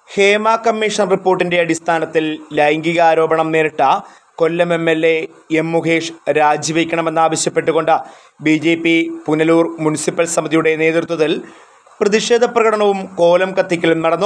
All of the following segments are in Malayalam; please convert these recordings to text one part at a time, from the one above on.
ഹേമ കമ്മീഷൻ റിപ്പോർട്ടിന്റെ അടിസ്ഥാനത്തിൽ ലൈംഗികാരോപണം നേരിട്ട Kollam M L A M Mukesh രാജിവെക്കണമെന്നാവശ്യപ്പെട്ടുകൊണ്ട് B J P Punalur municipal സമിതിയുടെ നേതൃത്വത്തിൽ പ്രതിഷേധ പ്രകടനവും കോലം കത്തിക്കലും നടന്നു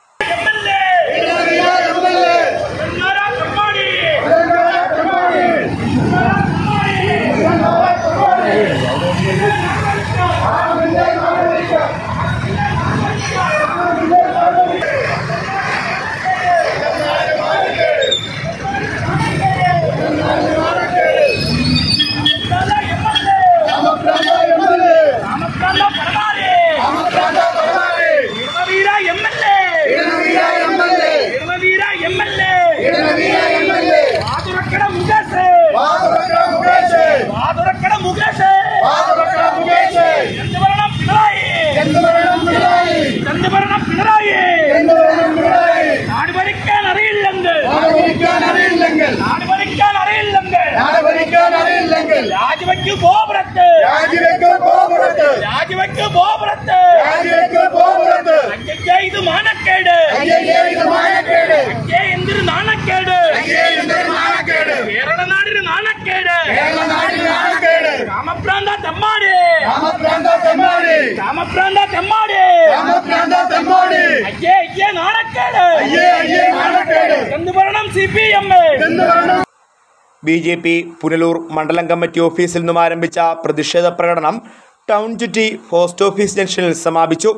നാട് ഭരിക്കാൻ അറിയില്ലെങ്കിൽ അറിയില്ലെങ്കിൽ നാട് ഭരിക്കാൻ അറിയില്ലെങ്കിൽ നാട് ഭരിക്കാൻ അറിയില്ലെങ്കിൽ രാജിവെക്ക് ഗോപുരത്ത് രാജിവെക്ക് പോകരുത് രാജിവെക്ക് ഗോപുരത്ത് രാജിവെക്ക് പോകരുത് അയ്യയ്യേ ഇത് മാനക്കേട് അയ്യേ ഇത് മാനക്കേട് അയ്യേ എന്തൊരു നാണക്കേട് അയ്യേ എന്തൊരു നാണക്കേട് കേരള നാടിന് നാണക്കേട് കേരള നാടിന് നാണക്കേട് രാമപ്രാന്ത തെമ്മാടി രാമപ്രാന്ത തെമ്മാടി രാമപ്രാന്ത തെമ്മാടി രാമപ്രാന്ത തെമ്മാടി അയ്യേ അയ്യേ നാണക്കേട് അയ്യേ അയ്യേ നാണക്കേട് എന്ത് പറയണം സി പി എം എന്ന് പറയണം ബി ജെ പി പുനലൂർ മണ്ഡലം കമ്മിറ്റി ഓഫീസിൽ നിന്നും ആരംഭിച്ച പ്രതിഷേധ പ്രകടനം ടൗൺ ചുറ്റി പോസ്റ്റ് ഓഫീസ് ജംഗ്ഷനിൽ സമാപിച്ചു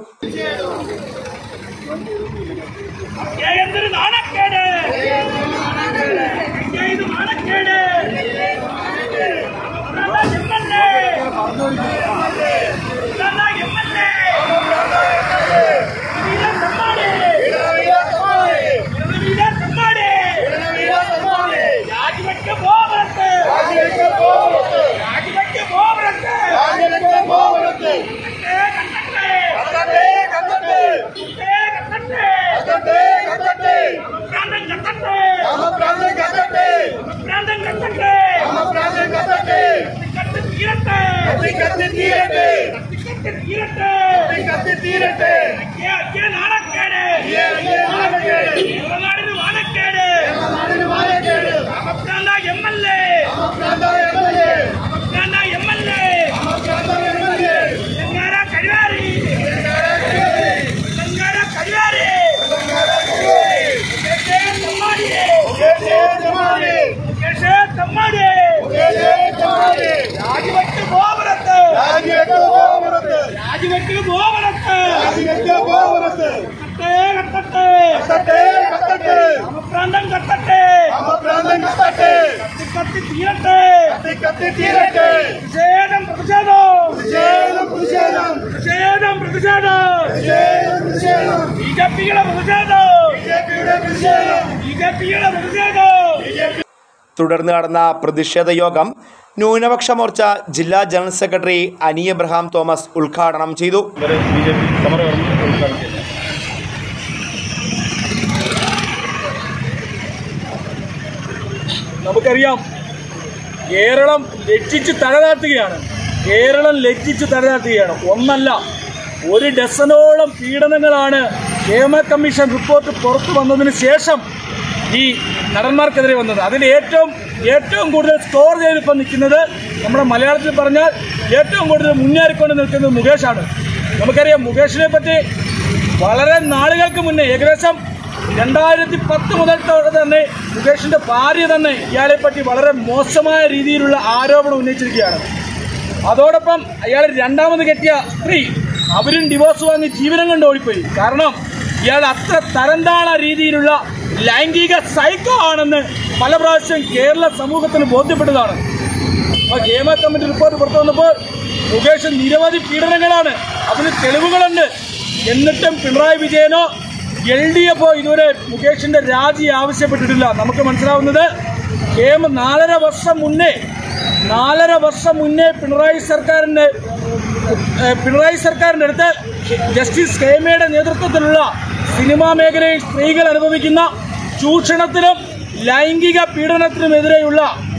അയ്യേ എന്തൊരു നാണക്കേട് അയ്യേ ഇത് നാണക്കേട് രാമപ്രാന്ത എം.എൽ.എ. രാമപ്രാന്ത എം.എൽ.എ. വീര തെമ്മാടി. വീര തെമ്മാടി. രാജിവെക്ക് ഗോപുരത്ത്. രാജിവെക്ക് ഗോപുരത്ത്. കത്തട്ടെ, കത്തട്ടെ. കത്തട്ടെ, കത്തട്ടെ. രാമപ്രാന്തൻ കത്തട്ടെ. രാമപ്രാന്തൻ കത്തട്ടെ. കത്തി തീരട്ടെ. കത്തി തീരട്ടെ. അയ്യേ, അയ്യേ നാണക്കേട്. കേരളനാടിന് നാണക്കേട്. രാമപ്രാന്ത എം.എൽ.എ. രാമപ്രാന്ത എം.എൽ.എ. തെങ്ങാര കഴിവാരി. തെങ്ങാര കഴിവാരി. മുകേഷേ തെമ്മാടി. മുകേഷേ തെമ്മാടി. രാജിവെക്ക് ഗോപുരത്ത്. രാജിവെക്ക് ഗോപുരത്ത്. കത്തട്ടെ, കത്തട്ടെ. രാമപ്രാന്തൻ കത്തട്ടെ. കത്തി കത്തി തീരട്ടെ. പ്രതിഷേധം പ്രതിഷേധം പ്രതിഷേധം പ്രതിഷേധം ബി ജെ പിയുടെ പ്രതിഷേധം ബി ജെ പിയുടെ പ്രതിഷേധം തുടർന്ന് നടന്ന പ്രതിഷേധ യോഗം ന്യൂനപക്ഷ മോർച്ച ജില്ലാ ജനറൽ സെക്രട്ടറി അനി എബ്രഹാം തോമസ് ഉദ്ഘാടനം ചെയ്തു വരെ ബി ജെ പി സമരകർമ്മം ഉദ്ഘാടനം ചെയ്തത് നമുക്കറിയാം കേരളം ലജ്ജിച്ച് തലതാഴ്ത്തുകയാണ് കേരളം ലജ്ജിച്ച് തലതാഴ്ത്തുകയാണ് ഒന്നല്ല ഒരു ഡസനോളം പീഡനങ്ങളാണ് ഹേമ കമ്മീഷൻ റിപ്പോർട്ട് പുറത്തു വന്നതിന് ശേഷം ഈ നടന്മാർക്കെതിരെ വന്നത് അതിൽ ഏറ്റവും ഏറ്റവും കൂടുതൽ സ്കോർ ചെയ്തിപ്പോൾ നിൽക്കുന്നത് നമ്മുടെ മലയാളത്തിൽ പറഞ്ഞാൽ ഏറ്റവും കൂടുതൽ മുന്നേറിക്കൊണ്ട് നിൽക്കുന്നത് മുകേഷാണ് നമുക്കറിയാം മുകേഷിനെ പറ്റി വളരെ നാളുകൾക്ക് മുന്നേ ഏകദേശം രണ്ടായിരത്തി പത്ത് മുതൽ തൊട്ട് തന്നെ മുകേഷിന്റെ ഭാര്യ തന്നെ ഇയാളെ പറ്റി വളരെ മോശമായ രീതിയിലുള്ള ആരോപണം ഉന്നയിച്ചിരിക്കുകയാണ് അതോടൊപ്പം അയാൾ രണ്ടാമത് കെട്ടിയ സ്ത്രീ അവരും ഡിവോഴ്സ് വാങ്ങി ജീവനം കൊണ്ട് ഓടിപ്പോയി കാരണം ഇയാൾ അത്ര തരംതാണ രീതിയിലുള്ള ലൈംഗിക സൈക്കോ ആണെന്ന് പല പ്രാവശ്യം കേരള സമൂഹത്തിന് ബോധ്യപ്പെട്ടതാണ് അപ്പോൾ ഹേമ കമ്മിറ്റി റിപ്പോർട്ട് പുറത്തു വന്നപ്പോൾ മുകേഷ് നിരവധി പീഡനങ്ങളാണ് അതിന് തെളിവുകളുണ്ട് എന്നിട്ടും പിണറായി വിജയനോ എൽ ഡി എഫോ ഇതുവരെ മുകേഷിന്റെ രാജി ആവശ്യപ്പെട്ടിട്ടില്ല നമുക്ക് മനസ്സിലാവുന്നത് ഹേമ നാലര വർഷം മുന്നേ നാലര വർഷം മുന്നേ പിണറായി സർക്കാരിന്റെ ഏഹ്, പിണറായി സർക്കാരിന്റെ അടുത്ത് ജസ്റ്റിസ് ഹേമയുടെ നേതൃത്വത്തിലുള്ള സിനിമാ മേഖലയിൽ സ്ത്രീകൾ അനുഭവിക്കുന്ന ചൂഷണത്തിനും ലൈംഗിക പീഡനത്തിനുമെതിരെയുള്ള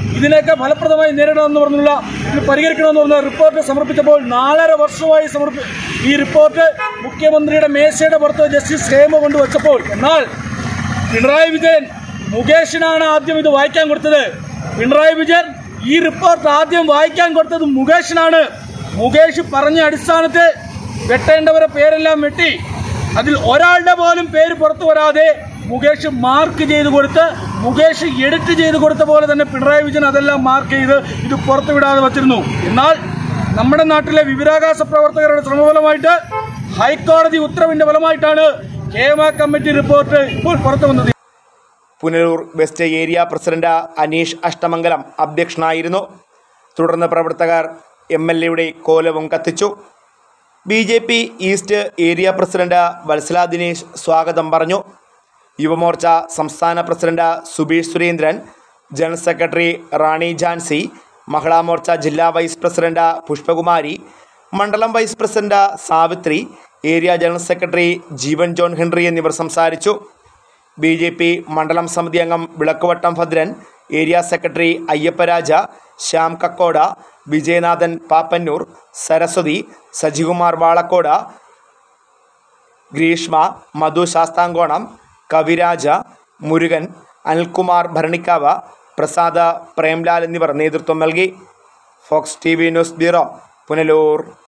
ഇതിനൊക്കെ ഫലപ്രദമായി നേരിടണമെന്ന് പറഞ്ഞുള്ള ഇത് പരിഹരിക്കണമെന്ന് പറഞ്ഞ റിപ്പോർട്ട് സമർപ്പിച്ചപ്പോൾ നാലര വർഷമായി സമർപ്പി ഈ റിപ്പോർട്ട് മുഖ്യമന്ത്രിയുടെ മേശയുടെ പുറത്ത് ജസ്റ്റിസ് ഹേമ കൊണ്ടുവച്ചപ്പോൾ എന്നാൽ പിണറായി വിജയൻ മുകേഷിനാണ് ആദ്യം ഇത് വായിക്കാൻ കൊടുത്തത് പിണറായി വിജയൻ ഈ റിപ്പോർട്ട് ആദ്യം വായിക്കാൻ കൊടുത്തത് മുകേഷിനാണ് മുകേഷ് പറഞ്ഞ അടിസ്ഥാനത്തിൽ വെട്ടേണ്ടവരെ പേരെല്ലാം വെട്ടി അതിൽ ഒരാളുടെ പോലും പേര് പുറത്തു വരാതെ മുകേഷ് മാർക്ക് ചെയ്ത് കൊടുത്ത് മുകേഷ് എഡിറ്റ് ചെയ്ത് കൊടുത്ത പോലെ തന്നെ പിണറായി വിജയൻ അതെല്ലാം മാർക്ക് ചെയ്ത് ഇത് പുറത്തു വിടാതെ വച്ചിരുന്നു എന്നാൽ നമ്മുടെ നാട്ടിലെ വിവരാകാശ പ്രവർത്തകരുടെ ശ്രമഫലമായിട്ട് ഹൈക്കോടതി ഉത്തരവിന്റെ ഫലമായിട്ടാണ് കേമ കമ്മിറ്റി റിപ്പോർട്ട് ഇപ്പോൾ പുറത്തു വന്നത് Punalur west area president Aneesh Ashtamangalam അധ്യക്ഷനായിരുന്നു തുടർന്ന് പ്രവർത്തകർ എം എൽ എയുടെ കോലവും കത്തിച്ചു B J P east area president Vatsala Dinesh സ്വാഗതം പറഞ്ഞു യുവമോർച്ച സംസ്ഥാന പ്രസിഡന്റ് സുബീഷ് സുരേന്ദ്രൻ ജനറൽ സെക്രട്ടറി റാണി ജാൻസി മഹിളാ മോർച്ച ജില്ലാ വൈസ് പ്രസിഡന്റ് പുഷ്പകുമാരി മണ്ഡലം vice president Savitri area general secretary Jeevan John Henry എന്നിവർ സംസാരിച്ചു ബി ജെ പി മണ്ഡലം സമിതി അംഗം വിളക്കുവട്ടം ഭദ്രൻ ഏരിയ സെക്രട്ടറി അയ്യപ്പരാജ ശ്യാം കക്കോട വിജയനാഥൻ പാപ്പന്നൂർ സരസ്വതി സജികുമാർ വാളക്കോട ഗ്രീഷ്മ മധു ശാസ്താങ്കോണം കവിരാജ മുരുകൻ അനിൽകുമാർ ഭരണിക്കാവ് പ്രസാദ പ്രേംലാൽ എന്നിവർ നേതൃത്വം നൽകി Fox T V news bureau Punalur